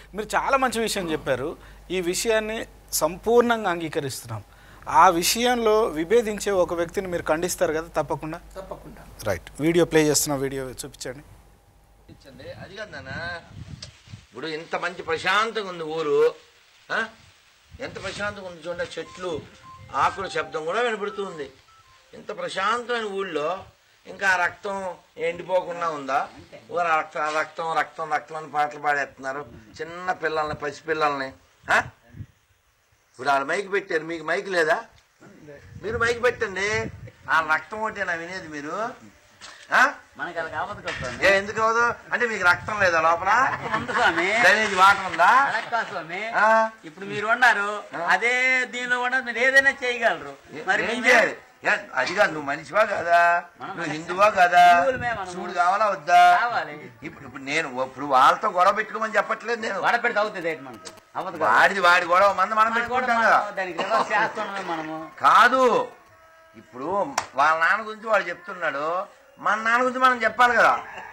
మీరు చాలా మంచి విషయం చెప్పారు ఈ విషయాన్ని సంపూర్ణంగా అంగీకరిస్తున్నాం ఆ విషయంలో విభేదించే ఒక వ్యక్తిని మీరు ఖండిస్తారు కదా తప్పకుండా తప్పకుండా రైట్ వీడియో ప్లే చేస్తున్న వీడియో చూపించండి ఇచ్చండి అది కాదు నాన్న ఇప్పుడు ఇంత మంచి ప్రశాంతంగా ఉంది ఊరు ఆ? ఎంత ప్రశాంతంగా ఉంది చూడండి చెట్లు ఆకుల శబ్దం కూడా వినపడుతుంది ఇంత ప్రశాంతమైన ఊళ్ళో ఇంకా ఆ రక్తం ఎండిపోకుండా ఉందా ఊరు ఆ రక్తం ఆ రక్తం రక్తం రక్తం అని పాటలు పాడేస్తున్నారు చిన్న పిల్లల్ని పసిపిల్లల్ని ఆ? ఇప్పుడు వాళ్ళు మైక్ పెట్టారు మీకు మైక్ లేదా మీరు మైక్ పెట్టండి ఆ రక్తం ఒకటే నా వినేది మీరు ఆ? మనకి అలా కావద్దు కదా స్వామి ఏ ఎందుకు అవదు అంటే మీకు రక్తం లేదా లోపల ఉంది స్వామి డ్రైనేజ్ వాటర్ ఉందా అలా కాదు స్వామి ఆ? ఇప్పుడు మీరు ఉన్నారు అదే దీనిలో ఉన్న మీరు ఏదైనా చేయగలరు మరి ఏం మేము- చేయాలి ఏ, అది కాదు నువ్వు మనిషివా కాదా నువ్వు హిందువా కాదా హిందువులమే మనము. శివుడు కావాలా వద్దా కావాలి. ఇప్పుడు ఇప్పుడు నేను ఇప్పుడు వాళ్ళతో గొడవ పెట్టుకోమని చెప్పట్లేదు నేను వడ పెడితే అవుతుంది ఏంటి మనకు అవ్వదు కదా వాడిది వాడి గొడవ మంద మనం మనం కూడా పెట్టుకుంటాం మనం కదా దానికి రివర్స్ చేస్తున్నామే మనము కాదు ఇప్పుడు వాళ్ళ నాన్న గురించి వాడు చెప్తున్నాడు మన నాన్న గురించి మనం చెప్పాలి కదా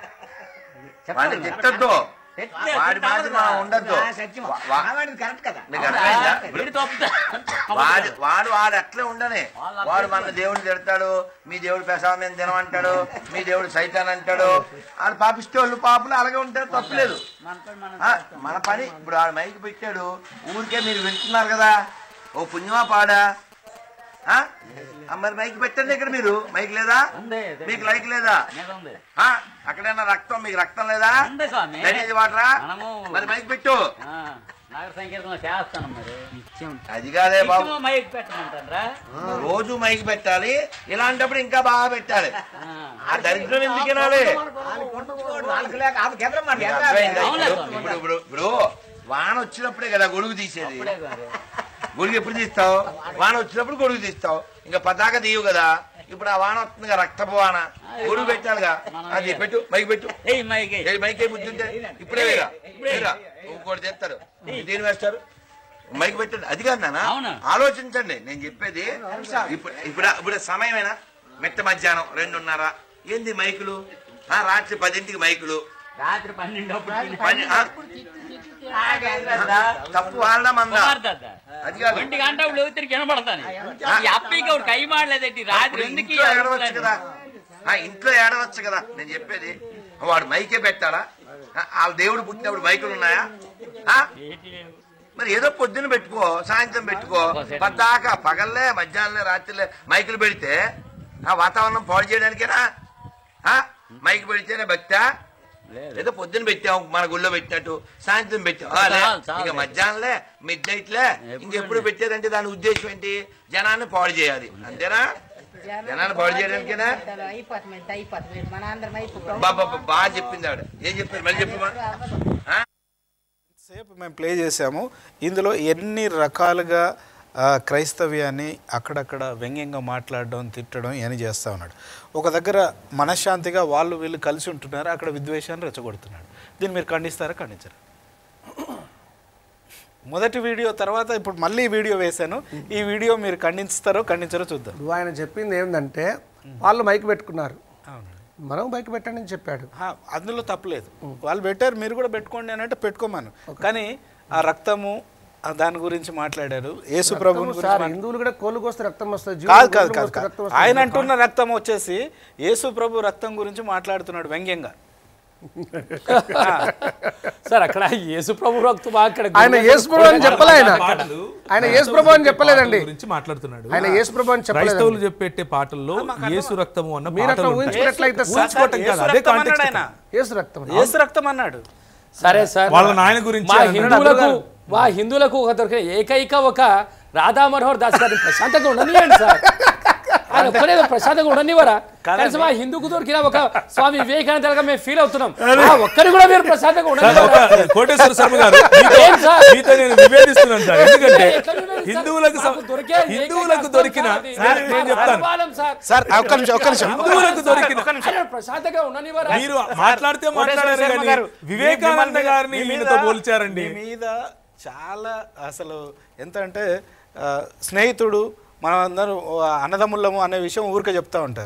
వాడిని తిట్టద్దు తిట్టే- వాడి తిట్టాలి మాదిరి కదా. మనం ఉండద్దు సత్యం వా- వా- ఆవిడది కరెక్ట్ కదా నీకు అర్థమైందా ఇప్పుడు వీడి తప్పు. వాడు వాడు వాడు అట్లే ఉండనే వాడు మన దేవుడు తిడతాడు మీ దేవుడు ప్రసాదం తినమంటాడు మీ దేవుడు సైతాన్ అంటాడు వాళ్ళు పాపిస్తే వాళ్ళు పాపులు అలాగే ఉంటారు తప్పులేదు మనతో మనం ఆ, మన పని ఇప్పుడు ఆడు మైక్ పెట్టాడు ఊరికే మీరు వింటున్నారు కదా ఓ పుణ్యమా పాడా ఆ? ఆ, మరి మైక్ పెట్టండి ఇక్కడ మీరు మైక్ లేదా ఉంది. మీకు లైక్ లేదా మీద ఉంది ఆ? అక్కడైనా రక్తం మీకు రక్తం లేదా ఉంది స్వామి డ్రైనేజ్ వాటరా మనము మరి మైక్ పెట్టు ఆ, నాగర సంకీర్తన చేస్తాను మరి అది కాదే బాబు నిత్యము మైక్ పెట్టమంటారా రోజు మైక్ పెట్టాలి ఇలాంటప్పుడు ఇంకా బాగా పెట్టాలి ఆ. ఆ దరిద్రం ఎందుకు వినాలి వాళ్ళకి లేక వాళ్ళకి ఎదురు మాట మీకు ఎదురు అర్థమైందా? అవునా ఇప్పుడు స్వామి? ఇప్పుడు ఇప్పుడు ఇప్పుడు వాన వచ్చినప్పుడే కదా గొడుగు తీసేది ఇప్పుడే కాదు. గొడుగు ఎప్పుడు తీస్తావు వాన వచ్చినప్పుడు గొడుగు తీస్తావు ఇంకా పతాక తీయవు కదా ఇప్పుడు ఆ వాన వస్తుంది కదా రక్తపు వాన గొడుగు పెట్టాలిగా అది పెట్టు మైక్ పెట్టు ఏయ్ మైక్ ఏయ్. ఏ మైక్ ఏ బుద్ధి ఉంటే ఇప్పుడే వేరా వేరా ఇంకోటి చేస్తారు దేని వేస్తారు మైక్ పెట్టండి అది కాదు నాన్న అవును. ఆలోచించండి నేను చెప్పేది ఇప్పుడు ఇప్పుడు ఇప్పుడు సమయమేనా మెట్ట మధ్యాహ్నం రెండున్నర ఏంది మైకులు ఆ, రాత్రి పదింటికి మైకులు రాత్రి పన్నెండు పని ఆ, తప్పు వాళ్ళ మంద అది కాదు ఒంటి గంట ఇప్పుడు యువతికి వినపడతాను ఈ అప్పకి ఒకటి కై మాడలేదండి రాత్రి ఇప్పుడు ఎందుకు ఇంట్లో ఏడవచ్చు కదా ఆ, ఇంట్లో ఏడవచ్చు కదా నేను చెప్పేది వాడు మైకే పెట్టాలా ఆ, వాళ్ళ దేవుడు పుట్టినప్పుడు మైకులు ఉన్నాయా ఆ? మరి ఏదో పొద్దున్న పెట్టుకో సాయంత్రం పెట్టుకో పద్దాకా పగల్లే మధ్యాహ్నం రాత్రిలే మైకులు పెడితే ఆ వాతావరణం పాడు చేయడానికేనా ఆ? మైక్ పెడితేనే భక్తా ఏదో పొద్దున్న పెట్టాం మన గుళ్ళో పెట్టినట్టు సాయంత్రం పెట్టాం ఆ, లే. చాలు, చాలు. ఇక మధ్యాహ్నంలే మిడ్ నైట్లే ఇంకెప్పుడు పెట్టేదంటే దాని ఉద్దేశం ఏంటి జనాన్ని పాడు చేయాలి అంతేనా జనాన్ని పాడు చేయడానికేనా అయిపోతుంది అయిపోతుంది మన అందరం అయిపోతాం బాబా బాగా చెప్పింది ఆవిడ ఏం చెప్పారు మళ్ళీ చెప్పమ్మా ఆ? సేపు మేము ప్లే చేసాము ఇందులో ఎన్ని రకాలుగా ఆ, క్రైస్తవ్యాన్ని అక్కడక్కడ వ్యంగ్యంగా మాట్లాడడం తిట్టడం ఇవన్నీ చేస్తూ ఉన్నాడు ఒక దగ్గర మనశ్శాంతిగా వాళ్ళు వీళ్ళు కలిసి ఉంటున్నారు అక్కడ విద్వేషాన్ని రెచ్చగొడుతున్నాడు దీన్ని మీరు ఖండిస్తారా ఖండించరా మొదటి వీడియో తర్వాత ఇప్పుడు మళ్ళీ వీడియో వేశాను ఈ వీడియో మీరు ఖండిస్తారో ఖండించారో చూద్దాం ఇప్పుడు ఆయన చెప్పింది ఏంటంటే వాళ్ళు మైక్ పెట్టుకున్నారు అవును మనం మైక్ పెట్టండి అని చెప్పాడు ఆ, అందులో తప్పలేదు వాళ్ళు పెట్టారు మీరు కూడా పెట్టుకోండి అని అంటే పెట్టుకోమను కానీ ఆ రక్తము ఆ దాని గురించి మాట్లాడారు యేసు ప్రభుని గురించి సార్ హిందువులు కూడా కోళ్ళు కోస్తే రక్తం వస్తుంది కాదు జీవులు కాదు గొర్రెలు కాదు కోస్తే కాదు. రక్తం వస్తుంది. ఆయన అంటున్న రక్తం వచ్చేసి యేసు ప్రభు రక్తం గురించి మాట్లాడుతున్నాడు వ్యంగ్యంగా సార్ అక్కడ యేసు ప్రభు రక్తం అక్కడ ఆయన యేసు ప్రభు అని చెప్పలే ఆయన పాటలు ఆయన యేసు ప్రభు అని చెప్పలేదండి పాటల గురించి మాట్లాడుతున్నాడు ఆయన యేసు ప్రభు అని చెప్పలేదు క్రైస్తవులు చెప్పేట్టే పాటల్లో యేసు రక్తము అన్న మీరు అట్లా పాటలు ఉంటాయి. ఊహించుకున్నట్లయితే సార్ ఊహించుకోవటం యేసు కాదు, అదే రక్తం context అన్నాడు ఆయన యేసు రక్తం యేసు రక్తం అన్నాడు సరే సార్ వాళ్ళ నాయన గురించి మా ఆయన హిందువులకు మా హిందువులకు ఒక దొరికిన ఏకైక ఒక రాధా మనోహర్ దాస్ గారిని ప్రశాంతంగా ఉండనియండి సార్ ఆయన ఒక్కడే ప్రశాంతంగా ఉండనివరా కనీసం మా హిందూకు దొరికిన ఒక స్వామి వివేకానందగా మేము ఫీల్ అవుతున్నాం ఆ ఒక్కరి కూడా మీరు ప్రశాంతంగా సార్, ఉండనివ్వరా? ఒక కోటేశ్వర శర్మ గారు మీతో- ఏం సార్? మీతో నేను విభేదిస్తున్నాను సార్ ఎందుకంటే ఎట్లా విభేదిస్తారు? హిందువులకు సం- మాకు దొరికే ఏకైక హిందువులకు అస్త్రం దొరికిన సార్ అది. సార్, నేను చెప్తాను అనుమానం సార్ సార్ ఒక్క నిమిషం ఒక్క నిమిషం హిందువులకు దొరికిన ఆయన ప్రశాంతంగా ఉండనివరా మీరు మాట్లాడితే మాట్లాడారు శర్మ కానీ గారు, వివేకానంద మీ- గారిని మీ మీద- ఈయనతో పోల్చారండి మీ మీద చాలా అసలు ఎంత అంటే ఆ, స్నేహితుడు మనం అందరూ అన్నదమ్ముళ్ళము అనే విషయం ఊరికే చెప్తా ఉంటారు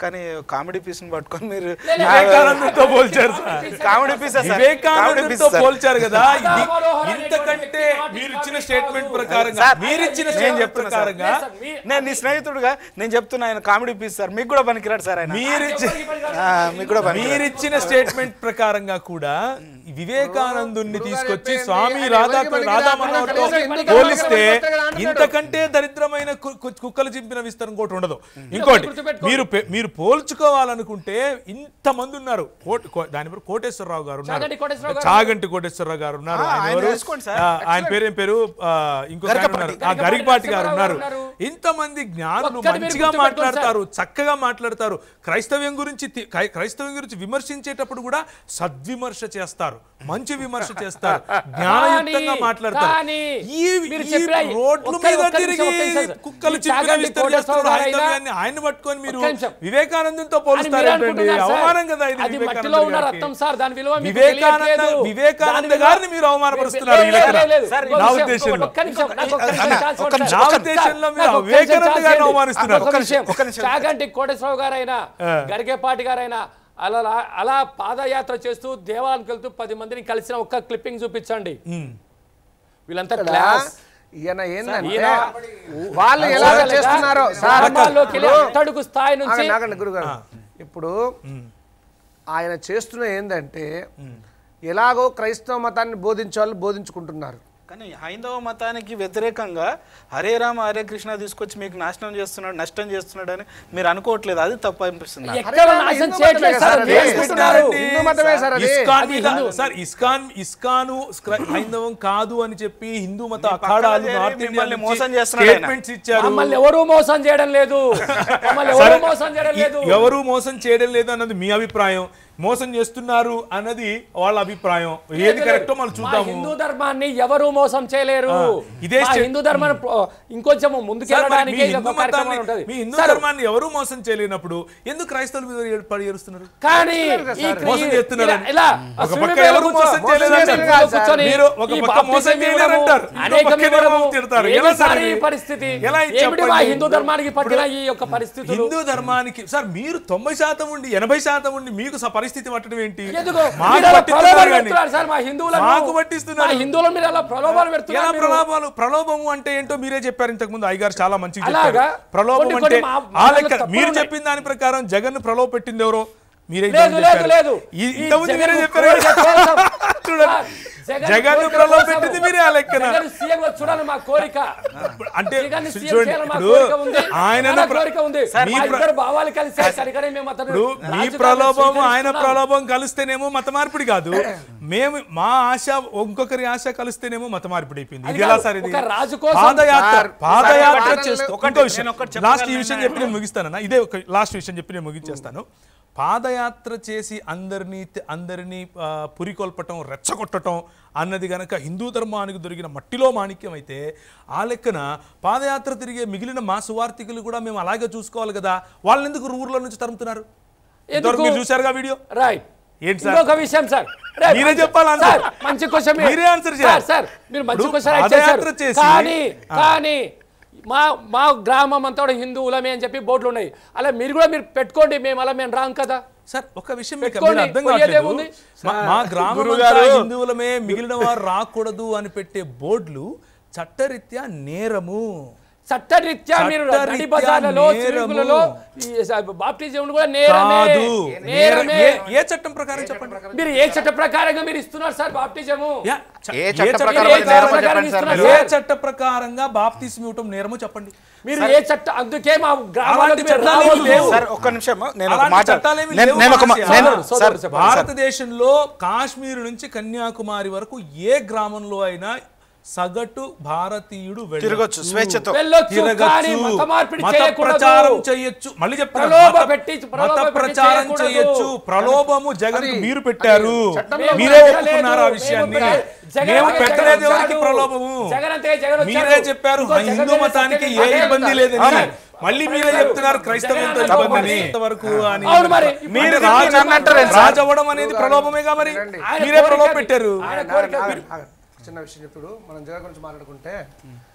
కానీ కామెడీ పీస్ని పట్టుకొని మీరు వివేకానందంతో పోల్చారు సార్ కామెడీ పీస్ వివేకానందంతో పోల్చారు కదా ఇది ఇంతకంటే మీరు ఇచ్చిన స్టేట్మెంట్ ప్రకారంగా మీరు ఇచ్చిన నేను స్టేట్మెంట్ చెప్తున్నా సార్. ప్రకారంగా నేను నీ స్నేహితుడుగా నేను చెప్తున్నా ఆయన కామెడీ పీస్ సార్ మీకు కూడా పనికిరాడు సార్ ఆయన మీరు ఇచ్చిన ఆ, మీకు కూడా పనికిరాడు మీరిచ్చిన స్టేట్మెంట్ ప్రకారంగా కూడా ఈ వివేకానందుని తీసుకొచ్చి స్వామి రాధా రాధా మనోహర్తో పోలిస్తే ఇంతకంటే దరిద్రమైన కు- కు- కుక్కలు చింపిన విస్తరం ఇంకోటి ఉండదు ఇంకోటి మీరు పె- మీరు పోల్చుకోవాలనుకుంటే ఇంత మంది ఉన్నారు కోట- కో- దాని పేరు కోటేశ్వరరావు గారు ఉన్నారు చాగంటి కోటేశ్వరరావు గారు. చాగంటి కోటేశ్వరరావు గారు ఉన్నారు ఆ, ఆయన ఆయన ఎవరు? వేసుకోండి సార్. ఆ, ఆయన పేరు ఏం పేరు ఆ, ఇంకొక ఆయన గరికపాటి. ఉన్నారు. ఆ, గరికపాటి గారు ఉన్నారు ఉన్నారు. ఇంతమంది జ్ఞానులు ఒక్కటి మీరు మంచిగా గుర్తుపెట్టుకోండి మాట్లాడతారు చక్కగా మాట్లాడతారు క్రైస్తవ్యం గురించి తి- క్రై- క్రైస్తవ్యం గురించి విమర్శించేటప్పుడు కూడా సద్విమర్శ చేస్తారు మంచి విమర్శ చేస్తారు జ్ఞానయుక్తంగా కానీ- మాట్లాడతారు కానీ ఈ మీరు ఈ చెప్పిన ఈ- రోడ్ల ఒక్క- మీద ఒక్క నిమిషం, తిరిగి ఒక్క నిమిషం. కుక్కలు ఈ చింపిన చాగంటి విస్తరి కోటేశ్వరరావు చేస్తున్నారు గారైనా- హైందవ్యాన్ని ఆయన పట్టుకొని మీరు ఒక్క నిమిషం. వివేకానందంతో అని మీరు పోలుస్తారేంటండి అనుకుంటున్నారు సార్. అవమానం కదా ఇది అది మట్టిలో వివేకానంద ఉన్న గారికి. రక్తం సార్ దాని విలువ మీకు వివేకానంద తెలియట్లేదు. వివేకానంద దాని విలువ- గారిని మీరు అవమానపరుస్తున్నారు ఈ లేదు, లెక్కన. లేదు, లేదు. సార్, ఒక్క నా నిమిషం, ఉద్దేశంలో. ఒక్క నిమిషం, నాకు ఒక్క నిమిషం అన్న, ఛాన్స్ ఒక్క ఇవ్వండి నిమిషం, సార్. నా ఉద్దేశంలో మీరు నాకు ఒక్క నిమిషం వివేకానంద ఛాన్స్ గారిని ఇవ్వండి. అవమానిస్తున్నారు. ఒక్క నిమిషం, ఒక్క నిమిషం. చాగంటి కోటేశ్వరరావు గారైనా ఆ. గరికేపాటి గారైనా అలా అలా పాదయాత్ర చేస్తూ దేవాలయానికి వెళ్తూ పది మందిని కలిసిన ఒక్క క్లిప్పింగ్ చూపించండి వీళ్ళంతా క్లాస్ ఈయన ఏంటంటే ఈయన వాళ్ళు ఎలా చేస్తున్నారో సార్ గ్రామాల్లోకి వెళ్ళి అట్టడుగు స్థాయి నుంచి ఆగండి, ఆగండి గురుగారు ఇప్పుడు ఆయన చేస్తున్న ఏంటంటే ఎలాగో క్రైస్తవ మతాన్ని బోధించే వాళ్ళు బోధించుకుంటున్నారు కానీ హైందవ మతానికి వ్యతిరేకంగా హరే రామ హరే కృష్ణ తీసుకొచ్చి మీకు నాశనం చేస్తున్నాడు నష్టం చేస్తున్నాడు అని మీరు అనుకోవట్లేదు అది తప్పు అనిపిస్తుంది నాకు. ఎక్కడ నాశనం హిందూ చేయట్లేదు మతమే సార్ సార్ అది. నేర్పిస్తున్నారు. హిందూ మతమే సార్ అది. ఇస్కాన్ అది మీద హిందూ. సార్ ఇస్కాన్ ఇస్కాను స్క్ర- హైందవం కాదు అని చెప్పి హిందూ మత మీ పక్కన అఖాడాలు చేరి నార్త్ మిమ్మల్ని ఇండియా మోసం చేస్తున్నాడు ఆయన. స్టేట్మెంట్స్ ఇచ్చారు మమ్మల్ని ఎవరు మోసం చేయడం లేదు మమ్మల్ని ఎవరు సరే, మోసం చేయడం లేదు ఈ- ఎవరు మోసం చేయడం లేదు అన్నది మీ అభిప్రాయం మోసం చేస్తున్నారు అన్నది వాళ్ళ అభిప్రాయం ఏది కరెక్టో మనం మా చూద్దాము హిందూ ధర్మాన్ని ఎవరు మోసం చేయలేరు ఆ, ఇదే మా స్టే- హిందూ ధర్మాన్ని ప్రో- ఇంకొంచెం సార్, మరి ముందుకెళ్ళడానికి మీ ఇది హిందూ ఒక కార్యక్రమం మతాన్ని ఉంటుంది మీ హిందూ సార్, ధర్మాన్ని ఎవరు మోసం చేయలేనప్పుడు ఎందుకు క్రైస్తవుల మీద ఏడు- పడి ఏడుస్తున్నారు కానీ ఈ మోసం ఈ- చేస్తున్నారు ఇలా- ఇలా ఒక స్విమ్మింగ్ పక్క పూల్ ఎవరు కూర్చో- మోసం స్విమ్మింగ్ చేయలేదంటారు. పూల్ కూర్చొని మీరు ఒక ఈ పక్క బాప్టిజం మోసం ఇవ్వడము, చేయలేరంటారు. ఇంకో అనేకం పక్క ఏమో ఇవ్వడము, తిడతారు. ఏమి ఎలా సార్ సార్ ఈ ఇది? పరిస్థితి ఎలా ఇది ఏమిటి మా చెప్పండి? హిందూ ధర్మానికి పట్టిన ఈ యొక్క పరిస్థితులు హిందూ ధర్మానికి సార్ మీరు తొంభై శాతం ఉండి ఎనభై శాతం ఉండి మీకు స- పరిస్థితి పట్టడం ఏంటి ఎందుకు మాకు మీరు అలా పట్టిస్తున్నారు ప్రలోభాలు కానీ. పెడుతున్నారు సార్ మా హిందువులను మాకు పట్టిస్తున్నారు. మా హిందువుల మీద అలా ప్రలోభాలు ఎలా పెడుతున్నారు మీరు. ప్రలోభాలు ప్రలోభము అంటే ఏంటో మీరే చెప్పారు ఇంతకు ముందు అయ్యగారు చాలా మంచిగా అలాగా? చెప్పారు ప్రలోభం కొన్ని అంటే కొన్ని మా- ఆ మాటలు లెక్క తప్పులు మీరు ఉన్నాయి. చెప్పిన దాని ప్రకారం జగన్ ప్రలోభ పెట్టింది ఎవరో మీరే లేదు ఇంతకుముందు లేదు చెప్పారు. లేదు ఈ- ఈ ఇంతకుముందు మీరే జగన్ చెప్పారు కోరిక కోసం. చూడండి. సార్, జగన్ కోరిక ప్రలోభ కోసం. పెట్టింది మీరే ఆ లెక్కన జగన్ సీఎం గా చూడాలి మా కోరిక అంటే జగన్ సీఎం చూడండి చేయాలని మా ఇప్పుడు కోరిక ఉంది. ఆయన చాలా కోరిక ఉంది మీ మా ప్ర- ఇద్దరు భావాలు కలిసి కనుకనే మేము అతను ఇప్పుడు మీ రాజధానిని ప్రలోభం ఆయన స్వీకరిస్తున్నాం. ప్రలోభం కలిస్తేనేమో మత మార్పిడి కాదు మేము మా ఆశ ఇంకొకరి ఆశ కలిస్తేనేమో మత మార్పిడి అయిపోయింది అది ఇది ఎలా కాదు. సార్ ఇది ఒక రాజు కోసం- పాదయాత్ర సార్, పాదయాత్ర సార్, చేస్తూ ఒకటి, ఇంకో విషయం నేను ఒకటి లాస్ట్ ఈ చెప్పగలను విషయం చెప్పి నేను ముగిస్తానన్నా ఇదే ఒక లాస్ట్ విషయం చెప్పి నేను ముగించేస్తాను పాదయాత్ర చేసి అందరినీ అందరినీ ఆ, పురికొల్పటం రెచ్చగొట్టటం అన్నది గనక హిందూ ధర్మానికి దొరికిన మట్టిలో మాణిక్యం అయితే ఆ లెక్కన పాదయాత్ర తిరిగే మిగిలిన మా సువార్థికులు కూడా మేము అలాగే చూసుకోవాలి కదా వాళ్ళని ఎందుకు ఊర్లో నుంచి తరుముతున్నారు ఇంతవరకు మీరు చూశారుగా వీడియో రైట్ ఏంటి సార్? ఇంకొక విషయం సార్ రైట్, మీరే మంచి- చెప్పాలి answer. సార్, మంచి క్వశ్చన్ మీరే answer చేయాలి. సార్ మీరు మంచి ఇప్పుడు క్వశ్చన్ పాదయాత్ర చేసి- కానీ ఆ. కానీ మా మా గ్రామం అంతా కూడా హిందువులమే అని చెప్పి బోర్డులు ఉన్నాయి అలా మీరు కూడా మీరు పెట్టుకోండి మేము అలా మేము రాం కదా సార్ ఒక విషయం మీకు పెట్టుకోండి, మీరు అర్థం పోయేదే కావట్లేదు ఉంది. మా- మా గ్రామం గురుగారు. అంతా హిందువులమే మిగిలిన వారు రాకూడదు అని పెట్టే బోర్డులు చట్టరీత్యా నేరము చట్టరీత్యా మీరు చట్టరీత్యా నడి బజార్లలో నేరము. సిరుకులలో బాప్టిజం కూడా నేరమే కాదు నేరమే ఏ- ఏ చట్టం ప్రకారం చెప్పండి మీరు ఏ చట్ట ప్రకారంగా మీరు ఇస్తున్నారు సార్ బాప్టిజము యా, చ- ఏ ఏ చట్ట చట్ట ప్రకారం ఏ అది నేరమో చట్ట చెప్పండి సార్ ప్రకారం మీరు. ఏ చట్ట ప్రకారంగా బాప్తిస్మ ఇవ్వటం నేరమో చెప్పండి మీరు ఏ చట్ట అందుకే మా గ్రామాలకు అలాంటి మీరు చట్టాలు ఏమీ రావద్దు. లేవు. సార్ ఒక్క నిమిషం నేను ఒక అలాంటి మాట చట్టాలేమీ నేను లేవు నేను ఒక మా- మహాశయ. నేను సోదరు, సార్ సోదరు, భారతదేశంలో కాశ్మీర్ నుంచి కన్యాకుమారి వరకు ఏ గ్రామంలో అయినా సగటు భారతీయుడు వెళ్ళొచ్చు. తిరగొచ్చు స్వేచ్ఛతో వెళ్ళొచ్చు తిరగచ్చు. కానీ మత మార్పిడి మత చేయకూడదు. ప్రచారం చేయొచ్చు మళ్ళీ చెప్తాను ప్రలోభ మత- పెట్టి- ప్రలోభ మత పెట్టి ప్రచారం చేయకూడదు. చేయొచ్చు ప్రలోభము జగన్ అది- మీరు పెట్టారు చట్టంలో మీరే పెట్టలేదు. ఒప్పుకున్నారు ఆ మేము విషయాన్ని పెట్టలేదు. జగన్ మేము అంతే పెట్టలేదు జగన్ ఎవరికి వచ్చాడు. ప్రలోభము జగన్ అంతే జగన్ వచ్చాడు. మీరే చెప్పారు ఇంకో జగన్ హిందూ వేరే మతానికి ఏ సత్యం ఇబ్బంది లేదని అవును. మళ్ళీ మీరే చెప్తున్నారు క్రైస్తవంతో జగన్ ఇబ్బంది అవును. వరకు అని అవును మరి. మీరు మీరు రాజు నన్ను అంటారేంటి సార్? రాజు అవ్వడం అనేది ప్రలోభమేగా మరి ఆయన మీరే ప్రలోభ కోరిక- పెట్టారు ఆయన ఆగండి, కోరిక ఆగండి, ఆగండి. చిన్న విషయం చెప్పుడు మనం జగన్ గురించి మాట్లాడుకుంటే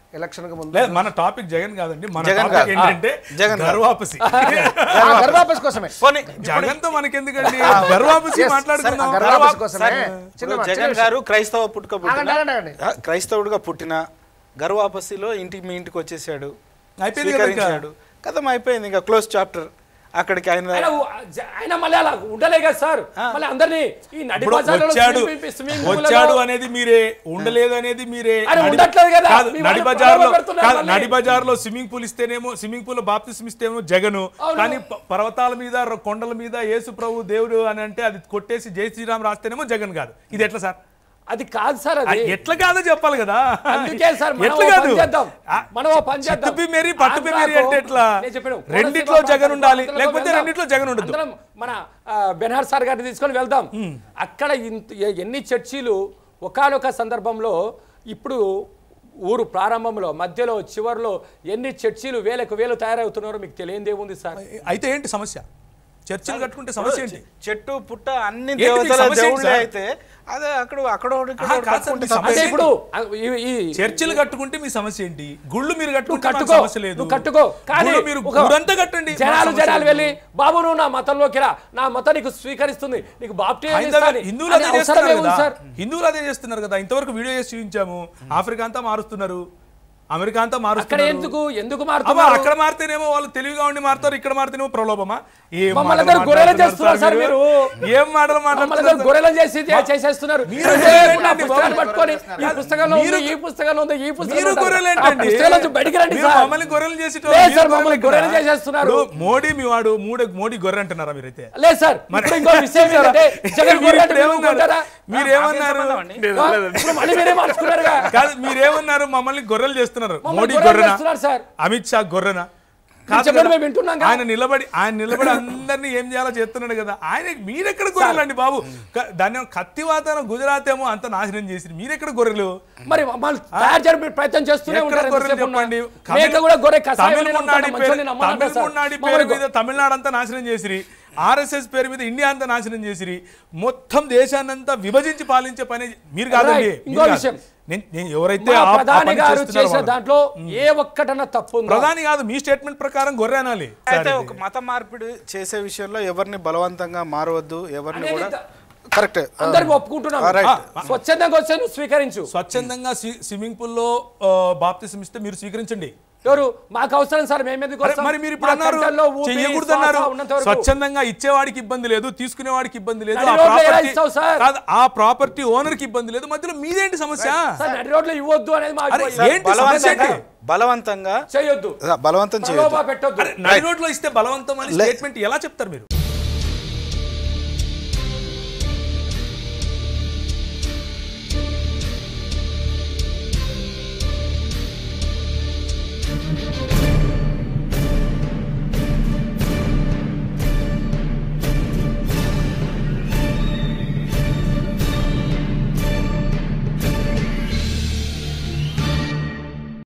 ఎలక్షన్ కు ముందు లేదు మన టాపిక్ జగన్ కాదండి మన జగన్ టాపిక్ కాదు. ఏంటంటే జగన్ కాదు. గర్వాపసి ఆ, గర్భాపసి కోసమే పోనీ జగన్ తో మనకెందుకండి గర్వాపసి Yes, మాట్లాడుకుందాం సరే, గర్వాపసి కోసమే ఇప్పుడు చిన్న చిన్న జగన్ విషయం. గారు క్రైస్తవ పుట్టుక పుట్టిన ఆగండి, ఆగండి, ఆగండి. ఆ, క్రైస్తవుడిగా పుట్టిన గర్వాపసిలో ఇంటికి మీ ఇంటికి వచ్చేసాడు అయిపోయింది కదా ఇంకా. స్వీకరించాడు కథం అయిపోయింది ఇంకా క్లోజ్ చాప్టర్ అక్కడికి ఆయన ఆయన ఊ- జ- ఆయన మళ్ళీ అలా ఉండలే కదా సార్ మళ్ళీ అందరినీ ఈ నడి ఇప్పుడు బజార్లలో వచ్చాడు స్విమ్మింగ్- స్విమ్మింగ్ పూల్లో వచ్చాడు అనేది మీరే ఉండలేదు అనేది మీరే ఆయన నడి- ఉండట్లేదు కదా, కాదు, మీ నడి వాళ్ళు బజార్లో గొడవ పెడుతున్నారు కాదు, మళ్ళీ. నడి బజార్లో స్విమ్మింగ్ పూల్ ఇస్తేనేమో స్విమ్మింగ్ పూల్ బాప్తిస్మ్ ఇస్తేనేమో జగను అవును. కానీ ప- పర్వతాల మీద ర- కొండల మీద యేసు ప్రభు దేవుడు అని అంటే అది కొట్టేసి జై శ్రీరామ్ రాస్తేనేమో జగన్ కాదు ఇది ఎట్లా సార్ అది కాదు సార్ ఆ, అది ఎట్లా కాదో చెప్పాలి కదా అందుకే సార్ మనం ఎట్లా ఓ కాదు పని చేద్దాం. ఆ, మనం ఓ పని చేద్దాం. చిత్తుపి మేరీ పట్టుపి మేరీ ఆంధ్రాకు అంటే ఎట్లా నేను చెప్పాను, రెండిట్లో కోనసీమ జగన్ ఉండాలి ప్రాంతాలకు లేకపోతే వెళ్దాం. రెండిట్లో జగన్ ఉండదు అందరం మన ఆ, బెనహర్ సార్ గారిని తీసుకొని వెళ్దాం అక్కడ ఇంత ఎ- ఎన్ని చర్చీలు ఒకానొక సందర్భంలో ఇప్పుడు ఊరు ప్రారంభంలో మధ్యలో చివరిలో ఎన్ని చర్చీలు వేలకు వేలు తయారవుతున్నారో మీకు తెలియందేముంది సార్ అయితే ఏంటి సమస్య చర్చలు కట్టుకుంటే సమస్య ఏంటి చెట్టు పుట్ట అన్ని ఏంటి మీ దేవతల సమస్య ఏంటి దేవుళ్ళే సార్? అయితే అదే అక్కడ అక్కడ ఒకటి, ఇక్కడ ఆహా, ఒకటి కాదు సార్, కట్టుకుంటే మీ తప్పే. అంటే సమస్య ఇప్పుడు ఆ, ఈ- ఈ చర్చిలు కట్టుకుంటే మీ సమస్య ఏంటి గుళ్ళు మీరు నువ్వు కట్టుకుంటే మాకు కట్టుకో సమస్య లేదు నువ్వు కట్టుకో కానీ గుళ్ళు మీరు ఒక- గుడంతా కట్టండి మాకు జనాలు సమస్య జనాలు లేదు. వెళ్ళి బాబు నువ్వు నా మతంలోకి రా నా మతం నీకు స్వీకరిస్తుంది నీకు బాప్టిజం హైందవ- ఇస్తాను హిందువులు అనే అదే అవసరం చేస్తున్నారు ఏముంది కదా సార్ హిందువులు అదే చేస్తున్నారు కదా ఇంతవరకు వీడియో చేసి చూపించాము ఆఫ్రికా అంతా మారుస్తున్నారు అమెరికా అంతా అక్కడ మారుస్తున్నారు ఎందుకు ఎందుకు అబ్బా, మారుతున్నారు అక్కడ మారితేనేమో వాళ్ళు తెలివిగా ఉండి మారుతారు ఇక్కడ మారితేనేమో ప్రలోభమా ఏం మమ్మల్ని మాటలు అందరూ గొర్రెలు మాట్లాడుతున్నారు చేస్తున్నారు సార్ మీరు. ఏం మాటలు మమ్మల్ని మాట్లాడుతున్నారు గొర్రెలు చేసి చేసేస్తున్నారు మీరు రేపు గొర్రెలు నా ఏంటండి పుస్తకాన్ని బాబు? పట్టుకొని ఈ పుస్తకంలో ఉంది మీరు- ఈ పుస్తకంలో ఉంది ఈ పుస్తకంలో మీరు ఉంది. గొర్రెలు ఆ ఏంటండి పుస్తకాల నుంచి బయటికి రండి మీరు సార్ మమ్మల్ని గొర్రెలు చేసి లేదు సార్, మమ్మల్ని గొర్రెలు చేసేస్తున్నారు. మోడీ మీ వాడు మూడే మోడీ గొర్రె అంటున్నారా మీరైతే లేదు సార్ ఇప్పుడు ఇంకో విషయం ఏంటంటే జగన్ మీరు గొర్రె ఇప్పుడు అంటే మీరు ఏమన్నారు? ఊరుకుంటారా? మీరేమన్నారు ఆ, ఇప్పుడు మళ్ళీ మీరే మార్చుకున్నారుగా కాదు మీరేమన్నారు మమ్మల్ని గొర్రెలు చేస్తున్నారు మమ్మల్ని మోడీ గొర్రెలు గొర్రెనా చేస్తున్నారు సార్. అమిత్ షా గొర్రెనా మీరు కాదు చెప్పండి కదా. మేము వింటున్నాం కదా. ఆయన నిలబడి ఆయన నిలబడి అందరినీ ఏం చేయాలో చేస్తున్నాడు కదా ఆయన మీరెక్కడ గొర్రెలు అండి బాబు క- దాన్ని ఏమో కత్తివాతన గుజరాత్ ఏమో అంత నాశనం చేసి మీరెక్కడ గొర్రెలు మరి మమ్మల్ని తయారు చేయడానికి ప్రయత్నం చేస్తూనే ఎక్కడ ఉంటారు గొర్రెలు ఎంతసేపు ఉన్నా. చెప్పండి మేక కూడా గొర్రె కషాయం తమిళ నేను మున్నాడి నమ్ముతాను, పేరు మంచోని నమ్మను తమిళ సార్. మున్నాడి పేరు మమ్మల్ని మీద తమిళనాడు అంతా నాశనం చేసిరి ఆర్ఎస్ఎస్ పేరు మీద ఇండియా అంతా నాశనం చేసిరి మొత్తం దేశాన్నంతా విభజించి పాలించే పని మీరు కాదండి Right. మీరు ఇంకో కాదు. విషయం. నేను- నేను ఎవరైతే మా ఆ- ఆ ప్రధాని పని గారు చేస్తున్నారో చేసిన వాళ్ళు. దాంట్లో ఏ ఒక్కటన్నా తప్పు ఉందా? ప్రధాని కాదు మీ స్టేట్మెంట్ ప్రకారం గొర్రె అనాలి అయితే ఒక మత మార్పిడి చేసే విషయంలో ఎవరిని బలవంతంగా మారవద్దు ఎవరిని అనేది కూడా ద- కరెక్ట్ అందరికి ఒప్పుకుంటున్నాం రైట్ స్వచ్ఛందంగా వచ్చే నువ్వు స్వీకరించు స్వచ్ఛందంగా స్వి- స్విమ్మింగ్ పూల్ లో బాప్తిసం ఇస్తే మీరు స్వీకరించండి ఎవరు మాకు అవసరం సార్ మేము ఎందుకు అరే, వస్తాం? మరి మీరు ఇప్పుడు మా అన్నారు కంటల్లో ఊపిరి, చెయ్యకూడదు శ్వాస అన్నారు ఉన్నంత వరకు. స్వచ్ఛందంగా ఇచ్చేవాడికి ఇబ్బంది లేదు తీసుకునేవాడికి ఇబ్బంది లేదు నడి ఆ రోడ్లో ఎలా ప్రాపర్టీ ఇస్తావు సార్? కాదు ఆ ప్రాపర్టీ ఓనర్ కి ఇబ్బంది లేదు మధ్యలో మీదేంటి సమస్య సార్ నడి రోడ్లో ఇవ్వద్దు అనేది మా అరే, అభిప్రాయం. ఏంటి సమస్య బలవంతంగా ఏంటి? బలవంతంగా చేయొద్దు బలవంతం చేయొద్దు ప్రలోభ పెట్టొద్దు నడి రోడ్లో ఇస్తే బలవంతం అని స్టేట్మెంట్ ఎలా చెప్తారు మీరు